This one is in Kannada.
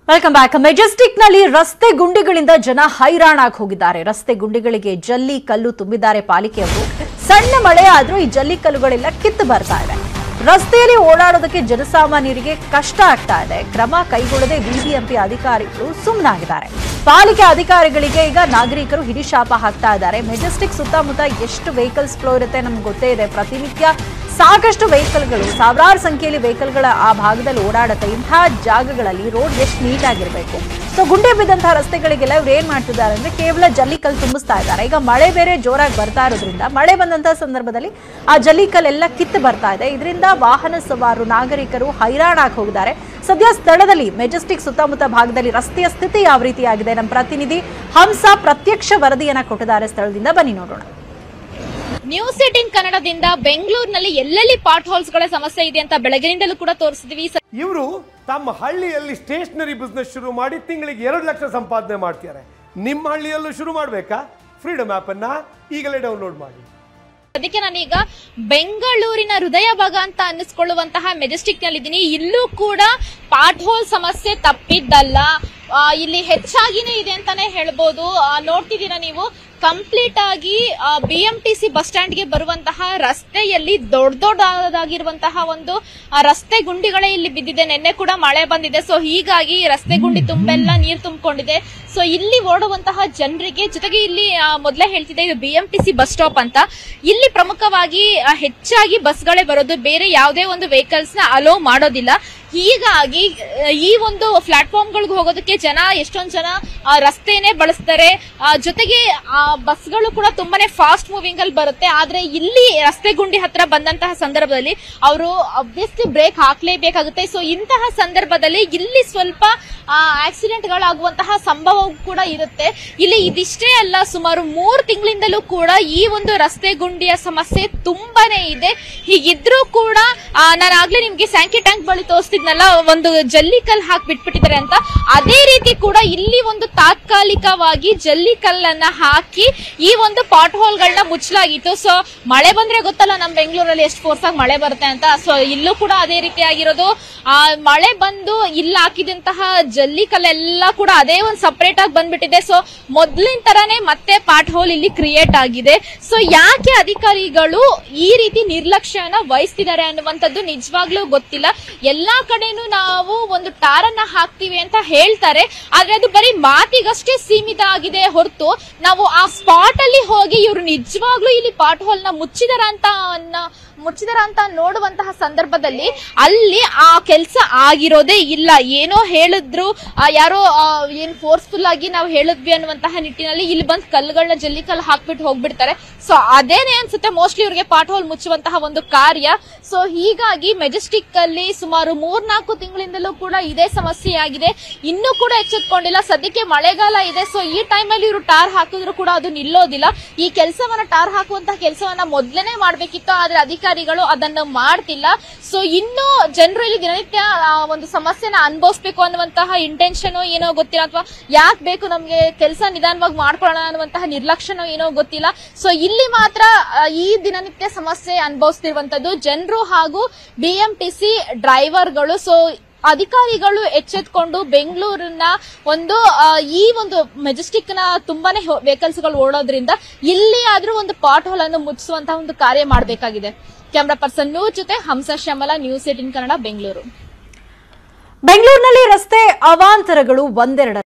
ವೆಲ್ಕಮ್ ಬ್ಯಾಕ್ ಮೆಜೆಸ್ಟಿಕ್ ನಲ್ಲಿ ರಸ್ತೆ ಗುಂಡಿಗಳಿಂದ ಜನ ಹೈರಾಣಾಗಿ ಹೋಗಿದ್ದಾರೆ ರಸ್ತೆ ಗುಂಡಿಗಳಿಗೆ ಜಲ್ಲಿ ಕಲ್ಲು ತುಂಬಿದ್ದಾರೆ ಪಾಲಿಕೆಯವರು ಸಣ್ಣ ಮಳೆ ಆದ್ರೂ ಈ ಜಲ್ಲಿ ಕಲ್ಲುಗಳೆಲ್ಲ ಕಿತ್ತು ಬರ್ತಾ ಇದೆ ರಸ್ತೆಯಲ್ಲಿ ಓಡಾಡೋದಕ್ಕೆ ಜನಸಾಮಾನ್ಯರಿಗೆ ಕಷ್ಟ ಆಗ್ತಾ ಇದೆ ಕ್ರಮ ಕೈಗೊಳ್ಳದೆ ಬಿಬಿಎಂಪಿ ಅಧಿಕಾರಿಗಳು ಸುಮ್ಮನಾಗಿದ್ದಾರೆ ಪಾಲಿಕೆ ಅಧಿಕಾರಿಗಳಿಗೆ ಈಗ ನಾಗರಿಕರು ಹಿಡಿಶಾಪ ಹಾಕ್ತಾ ಇದ್ದಾರೆ ಮೆಜೆಸ್ಟಿಕ್ ಸುತ್ತಮುತ್ತ ಎಷ್ಟು ವೆಹಿಕಲ್ಸ್ ಫ್ಲೋ ಇರುತ್ತೆ ನಮ್ಗೆ ಗೊತ್ತೇ ಇದೆ ಪ್ರತಿನಿತ್ಯ ಸಾಕಷ್ಟು ವೆಹಿಕಲ್ಗಳು ಸಾವಿರಾರು ಸಂಖ್ಯೆಯಲ್ಲಿ ವೆಹಿಕಲ್ಗಳ ಆ ಭಾಗದಲ್ಲಿ ಓಡಾಡುತ್ತೆ ಇಂತಹ ಜಾಗಗಳಲ್ಲಿ ರೋಡ್ ಎಷ್ಟು ನೀಟಾಗಿರಬೇಕು ಸೊ ಗುಂಡೆ ಬಿದ್ದಂತಹ ರಸ್ತೆಗಳಿಗೆಲ್ಲ ಇವ್ರು ಏನ್ ಮಾಡ್ತಿದ್ದಾರೆ ಅಂದ್ರೆ ಕೇವಲ ಜಲ್ಲಿಕಲ್ಲು ತುಂಬಿಸ್ತಾ ಇದ್ದಾರೆ ಈಗ ಮಳೆ ಬೇರೆ ಜೋರಾಗಿ ಬರ್ತಾ ಇರೋದ್ರಿಂದ ಮಳೆ ಬಂದಂತಹ ಸಂದರ್ಭದಲ್ಲಿ ಆ ಜಲ್ಲಿಕಲ್ಲೆಲ್ಲ ಕಿತ್ತು ಬರ್ತಾ ಇದೆ ಇದರಿಂದ ವಾಹನ ಸವಾರರು ನಾಗರಿಕರು ಹೈರಾಣಾಗಿ ಹೋಗಿದ್ದಾರೆ ಸದ್ಯ ಸ್ಥಳದಲ್ಲಿ ಮೆಜೆಸ್ಟಿಕ್ ಸುತ್ತಮುತ್ತ ಭಾಗದಲ್ಲಿ ರಸ್ತೆಯ ಸ್ಥಿತಿ ಯಾವ ರೀತಿಯಾಗಿದೆ ನಮ್ಮ ಪ್ರತಿನಿಧಿ ಹಂಸ ಪ್ರತ್ಯಕ್ಷ ವರದಿಯನ್ನ ಕೊಟ್ಟಿದ್ದಾರೆ ಸ್ಥಳದಿಂದ ಬನ್ನಿ ನೋಡೋಣ ನ್ಯೂಸ್ ಏಟಿನ್ ಕನ್ನಡದಿಂದ ಬೆಂಗಳೂರಿನಲ್ಲಿ ಎಲ್ಲೆಲ್ಲಿ ಪಾಟ್ ಹೋಲ್ಸ್ ಗಳ ಸಮಸ್ಯೆ ಇದೆ ಅಂತ ಬೆಳಗಿನಿಂದಲೂ ಕೂಡ ತೋರಿಸಿದ್ವಿ ಇವರು ತಮ್ಮ ಹಳ್ಳಿಯಲ್ಲಿ ಸ್ಟೇಷನರಿ ಬಿಸ್ನೆಸ್ ಶುರು ಮಾಡಿ ತಿಂಗಳಿಗೆ ಎರಡು ಲಕ್ಷ ಸಂಪಾದನೆ ಮಾಡ್ತಾರೆ ನಿಮ್ಮ ಹಳ್ಳಿಯಲ್ಲೂ ಶುರು ಮಾಡಬೇಕಾ ಫ್ರೀಡಮ್ ಆ್ಯಪನ್ನು ಈಗಲೇ ಡೌನ್ಲೋಡ್ ಮಾಡಿ ಅದಕ್ಕೆ ನಾನೀಗ ಬೆಂಗಳೂರಿನ ಹೃದಯ ಭಾಗ ಅಂತ ಅನ್ನಿಸ್ಕೊಳ್ಳುವಂತಹ ಮೆಜೆಸ್ಟಿಕ್ ನಲ್ಲಿದ್ದೀನಿ ಇಲ್ಲೂ ಕೂಡ ಪಾಟ್ ಹೋಲ್ ಸಮಸ್ಯೆ ತಪ್ಪಿದ್ದಲ್ಲ ಆ, ಇಲ್ಲಿ ಹೆಚ್ಚಾಗಿನೇ ಇದೆ ಅಂತಾನೆ ಹೇಳ್ಬೋದು ಆ, ನೋಡ್ತಿದ್ದೀರಾ ನೀವು ಕಂಪ್ಲೀಟ್ ಆಗಿ B M T C bus ಸ್ಟ್ಯಾಂಡ್ಗೆ ಬರುವಂತಹ ರಸ್ತೆಯಲ್ಲಿ ದೊಡ್ಡ ದೊಡ್ಡದಾಗಿರುವಂತಹ ಒಂದು ಆ, ರಸ್ತೆ ಗುಂಡಿಗಳೇ ಇಲ್ಲಿ ಬಿದ್ದಿದೆ ನಿನ್ನೆ ಕೂಡ ಮಳೆ ಬಂದಿದೆ ಸೊ ಹೀಗಾಗಿ ರಸ್ತೆ ಗುಂಡಿ ತುಂಬೆಲ್ಲ ನೀರು ತುಂಬಿಕೊಂಡಿದೆ ಸೊ ಇಲ್ಲಿ ಓಡುವಂತಹ ಜನರಿಗೆ ಜೊತೆಗೆ ಇಲ್ಲಿ ಆ, ಮೊದ್ಲೇ ಹೇಳ್ತಿದ್ದೆ ಇದು B M T C bus stop ಅಂತ ಇಲ್ಲಿ ಪ್ರಮುಖವಾಗಿ ಆ, ಹೆಚ್ಚಾಗಿ ಬಸ್ಗಳೇ ಬರೋದು ಬೇರೆ ಯಾವುದೇ ಒಂದು ವೆಹಿಕಲ್ಸ್ ನ ಅಲೋ ಮಾಡೋದಿಲ್ಲ ಹೀಗಾಗಿ ಆ, ಈ ಒಂದು ಪ್ಲಾಟ್ಫಾರ್ಮ್ ಗಳಿಗೆ ಹೋಗೋದಕ್ಕೆ ಜನ ಎಷ್ಟೊಂದ್ ಜನ ಆ, ರಸ್ತೆನೇ ಬಳಸ್ತಾರೆ ಆ, ಜೊತೆಗೆ ಆ ಬಸ್ಗಳು ಕೂಡ ತುಂಬಾನೇ ಫಾಸ್ಟ್ ಮೂವಿಂಗ್ ಅಲ್ಲಿ ಬರುತ್ತೆ ಆದ್ರೆ ಇಲ್ಲಿ ರಸ್ತೆ ಗುಂಡಿ ಹತ್ರ ಬಂದಂತಹ ಸಂದರ್ಭದಲ್ಲಿ ಅವರು ಅಬ್ವಿಯಸ್ಲಿ ಬ್ರೇಕ್ ಹಾಕ್ಲೇಬೇಕಾಗುತ್ತೆ ಸೊ ಇಂತಹ ಸಂದರ್ಭದಲ್ಲಿ ಇಲ್ಲಿ ಸ್ವಲ್ಪ ಆಕ್ಸಿಡೆಂಟ್ ಗಳಾಗುವಂತಹ ಸಂಭವ ಕೂಡ ಇರುತ್ತೆ ಇಲ್ಲಿ ಇದಿಷ್ಟೇ ಅಲ್ಲ ಸುಮಾರು ಮೂರು ತಿಂಗಳಿಂದಲೂ ಕೂಡ ಈ ಒಂದು ರಸ್ತೆ ಗುಂಡಿಯ ಸಮಸ್ಯೆ ತುಂಬಾನೇ ಇದೆ ಹೀಗಿದ್ರೂ ಕೂಡ ನಾನು ಆಗ್ಲೇ ನಿಮ್ಗೆ ಸ್ಯಾಂಕಿ ಟ್ಯಾಂಕ್ ಬಳಿ ತೋರಿಸ್ತಿದ್ನಲ್ಲ ಒಂದು ಜಲ್ಲಿ ಕಲ್ ಹಾಕಿ ಬಿಟ್ಬಿಟ್ಟಿದ್ದಾರೆ ಅಂತ ಅದೇ ರೀತಿ ಕೂಡ ಇಲ್ಲಿ ಒಂದು ತಾತ್ಕಾಲಿಕವಾಗಿ ಜಲ್ಲಿ ಕಲ್ಲನ್ನ ಹಾಕಿ ಈ ಒಂದು ಪಾಟ್ ಹೋಲ್ಗಳನ್ನ ಮುಚ್ಚಲಾಗಿತ್ತು ಸೊ ಮಳೆ ಬಂದ್ರೆ ಗೊತ್ತಲ್ಲ ನಮ್ಮ ಬೆಂಗಳೂರಲ್ಲಿ ಎಷ್ಟು ಫೋರ್ಸ್ ಆಗಿ ಮಳೆ ಬರುತ್ತೆ ಅಂತ ಸೊ ಇಲ್ಲೂ ಕೂಡ ಅದೇ ರೀತಿ ಆಗಿರೋದು ಆ ಮಳೆ ಬಂದು ಇಲ್ಲಿ ಹಾಕಿದಂತಹ ಜಲ್ಲಿ ಕಲ್ಲೆಲ್ಲ ಕೂಡ ಅದೇ ಒಂದು ಸಪರೇಟ್ ಆಗಿ ಬಂದ್ಬಿಟ್ಟಿದೆ ಸೊ ಮೊದ್ಲಿನ ತರಾನೇ ಮತ್ತೆ ಪಾಟ್ ಹೋಲ್ ಇಲ್ಲಿ ಕ್ರಿಯೇಟ್ ಆಗಿದೆ ಸೊ ಯಾಕೆ ಅಧಿಕಾರಿಗಳು ಈ ರೀತಿ ನಿರ್ಲಕ್ಷ್ಯನ ವಹಿಸ್ತಿದ್ದಾರೆ ಅನ್ನುವಂಥದ್ದು ನಿಜವಾಗ್ಲೂ ಗೊತ್ತಿಲ್ಲ ಎಲ್ಲಾ ಕಡೆನೂ ನಾವು ಒಂದು ಟಾರನ್ನ ಹಾಕ್ತಿವಿ ಅಂತ ಹೇಳ್ತಾರೆ ಆದ್ರೆ ಅದು ಬರೀ ಮಾತಿಗಷ್ಟೇ ಸೀಮಿತ ಆಗಿದೆ ಹೊರತು ನಾವು ಆ ಸ್ಪಾಟ್ ಅಲ್ಲಿ ಹೋಗಿ ಇವರು ನಿಜವಾಗ್ಲೂ ಇಲ್ಲಿ ಪಾಟ್ ಹೋಲ್ ನ ಮುಚ್ಚಿದಾರ ಅಂತ ಅನ್ನ- ಮುಚ್ಚಿದಾರ ಅಂತ ನೋಡುವಂತಹ ಸಂದರ್ಭದಲ್ಲಿ ಅಲ್ಲಿ ಆ ಕೆಲಸ ಆಗಿರೋದೇ ಇಲ್ಲ ಏನೋ ಹೇಳಿದ್ರು ಆ, ಯಾರೋ ಆ, ಏನ್ ಫೋರ್ಸ್ಫುಲ್ ಆಗಿ ನಾವು ಹೇಳಿದ್ವಿ ಅನ್ನುವಂತಹ ನಿಟ್ಟಿನಲ್ಲಿ ಇಲ್ಲಿ ಬಂದ್ ಕಲ್ಲುಗಳನ್ನ ಜಲ್ಲಿ ಕಲ್ಲು ಹಾಕ್ಬಿಟ್ಟು ಹೋಗ್ಬಿಡ್ತಾರೆ ಸೊ ಅದೇನೆ ಅನ್ಸುತ್ತೆ ಮೋಸ್ಟ್ಲಿ ಇವ್ರಿಗೆ ಪಾಟ್ ಹೋಲ್ ಮುಚ್ಚುವಂತಹ ಒಂದು ಕಾರ್ಯ ಸೊ ಹೀಗಾಗಿ ಮೆಜೆಸ್ಟಿಕ್ ಅಲ್ಲಿ ಸುಮಾರು ಮೂರ್ನಾಲ್ಕು ತಿಂಗಳಿಂದಲೂ ಕೂಡ ಇದೇ ಸಮಸ್ಯೆ ಆಗಿದೆ ಇನ್ನೂ ಕೂಡ ಎಚ್ಚೆತ್ಕೊಂಡಿಲ್ಲ ಸದ್ಯಕ್ಕೆ ಮಳೆಗಾಲ ಇದೆ ಸೊ ಈ ಟೈಮಲ್ಲಿ ಇವರು ಟಾರ್ ಹಾಕಿದ್ರು ಕೂಡ ಅದು ನಿಲ್ಲೋದಿಲ್ಲ ಈ ಕೆಲಸವನ್ನ ಟಾರ್ ಹಾಕುವಂತಹ ಕೆಲಸವನ್ನ ಮೊದ್ಲೇನೆ ಮಾಡ್ಬೇಕಿತ್ತು ಆದ್ರೆ ಅಧಿಕಾರಿಗಳು ಅದನ್ನ ಮಾಡ್ತಿಲ್ಲ ಸೊ ಇನ್ನು ಜನರು ಇಲ್ಲಿ ದಿನನಿತ್ಯ ಆ, ಒಂದು ಸಮಸ್ಯೆನ ಅನುಭವಿಸ್ಬೇಕು ಅನ್ನುವಂತಹ ಇಂಟೆನ್ಷನ್ ಏನೋ ಗೊತ್ತಿಲ್ಲ ಅಥವಾ ಯಾಕೆ ಬೇಕು ನಮ್ಗೆ ಕೆಲಸ ನಿಧಾನವಾಗಿ ಮಾಡ್ಕೊಳ್ಳೋಣ ಅನ್ನುವಂತಹ ನಿರ್ಲಕ್ಷ್ಯನೋ ಏನೋ ಗೊತ್ತಿಲ್ಲ ಸೊ ಇಲ್ಲಿ ಮಾತ್ರ ಆ, ಈ ದಿನನಿತ್ಯ ಸಮಸ್ಯೆ ಅನುಭವಿಸ್ತಿರುವಂತದ್ದು ಜನರು ಹಾಗೂ ಬಿಎಂಟಿಸಿ ಡ್ರೈವರ್ಗಳು ಸೊ ಅಧಿಕಾರಿಗಳು ಎಚ್ಚೆತ್ಕೊಂಡು ಬೆಂಗಳೂರಿನ ಒಂದು ಆ, ಈ ಒಂದು ಮೆಜೆಸ್ಟಿಕ್ ನ ತುಂಬಾನೇ ವೆಹಿಕಲ್ಸ್ ಗಳು ಓಡೋದ್ರಿಂದ ಇಲ್ಲಿ ಆದ್ರೂ ಒಂದು ಪಾಟ್ ಹೋಲ್ ಅನ್ನು ಮುಚ್ಚಿಸುವಂತಹ ಒಂದು ಕಾರ್ಯ ಮಾಡಬೇಕಾಗಿದೆ ಕ್ಯಾಮ್ರಾ ಪರ್ಸನ್ ನೂರ್ ಜೊತೆ ಹಂಸ ಶ್ಯಾಮಲ ನ್ಯೂಸ್ ಏಟಿನ್ ಕನ್ನಡ ಬೆಂಗಳೂರು ಬೆಂಗಳೂರಿನಲ್ಲಿ ರಸ್ತೆ ಅವಾಂತರಗಳು ಒಂದೆರಡು